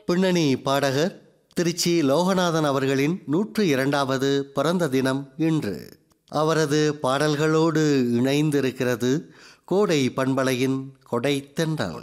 பின்னணி பாடகர் திருச்சி லோகநாதன் அவர்களின் நூற்று இரண்டாவது பிறந்த தினம் இன்று அவரது பாடல்களோடு இணைந்திருக்கிறது கோடை பண்பலையின் கொடை தென்றல்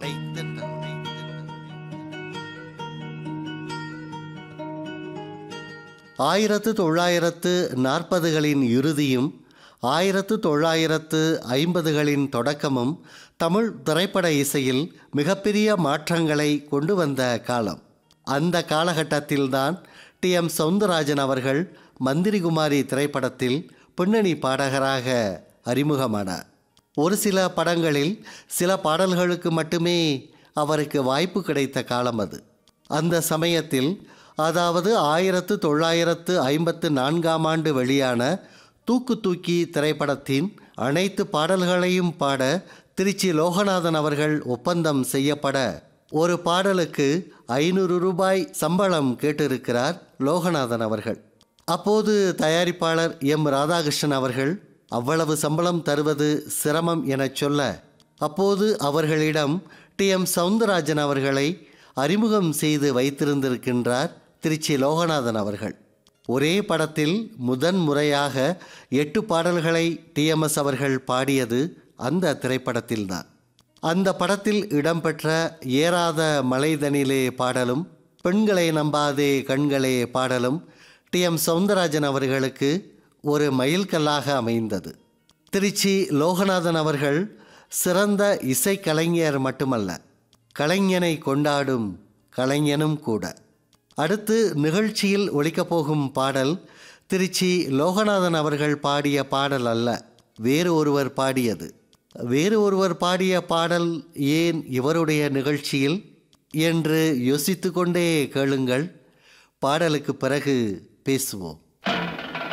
ஆயிரத்து தொள்ளாயிரத்து நாற்பதுகளின் இறுதியும் ஆயிரத்து தொள்ளாயிரத்து ஐம்பதுகளின் தொடக்கமும் தமிழ் திரைப்பட இசையில் மிகப்பெரிய மாற்றங்களை கொண்டு வந்த காலம் அந்த காலகட்டத்தில்தான் டி எம் சவுந்தரராஜன் அவர்கள் மந்திரிகுமாரி திரைப்படத்தில் பின்னணி பாடகராக அறிமுகமானார் ஒரு சில படங்களில் சில பாடல்களுக்கு மட்டுமே அவருக்கு வாய்ப்பு கிடைத்த காலம் அது அந்த சமயத்தில் அதாவது ஆயிரத்து தொள்ளாயிரத்து ஐம்பத்து நான்காம் ஆண்டு வெளியான தூக்கு தூக்கி திரைப்படத்தின் அனைத்து பாடல்களையும் பாட திருச்சி லோகநாதன் அவர்கள் ஒப்பந்தம் செய்யப்பட ஒரு பாடலுக்கு ஐநூறு ரூபாய் சம்பளம் கேட்டிருக்கிறார் லோகநாதன் அவர்கள் அப்போது தயாரிப்பாளர் எம் ராதாகிருஷ்ணன் அவர்கள் அவ்வளவு சம்பளம் தருவது சிரமம் எனச் சொல்ல அப்போது அவர்களிடம் டி எம் சவுந்தரராஜன் அவர்களை அறிமுகம் செய்து வைத்திருந்திருக்கின்றார் திருச்சி லோகநாதன் அவர்கள் ஒரே படத்தில் முதன் முறையாக எட்டு பாடல்களை டிஎம்எஸ் அவர்கள் பாடியது அந்த திரைப்படத்தில்தான் அந்த படத்தில் இடம்பெற்ற ஏறாத மலைதனிலே பாடலும் பெண்களை நம்பாதே கண்களே பாடலும் டி எம் சவுந்தரராஜன் அவர்களுக்கு ஒரு மைல்கல்லாக அமைந்தது திருச்சி லோகநாதன் அவர்கள் சிறந்த இசைக்கலைஞர் மட்டுமல்ல கலைஞனை கொண்டாடும் கலைஞனும் கூட அடுத்து நிகழ்ச்சியில் ஒழிக்கப் போகும் பாடல் திருச்சி லோகநாதன் அவர்கள் பாடிய பாடல் அல்ல வேறு ஒருவர் பாடியது வேறு ஒருவர் பாடிய பாடல் ஏன் இவருடைய நிகழ்ச்சியில் என்று யோசித்து கொண்டே கேளுங்கள் பாடலுக்கு பிறகு பேசுவோம்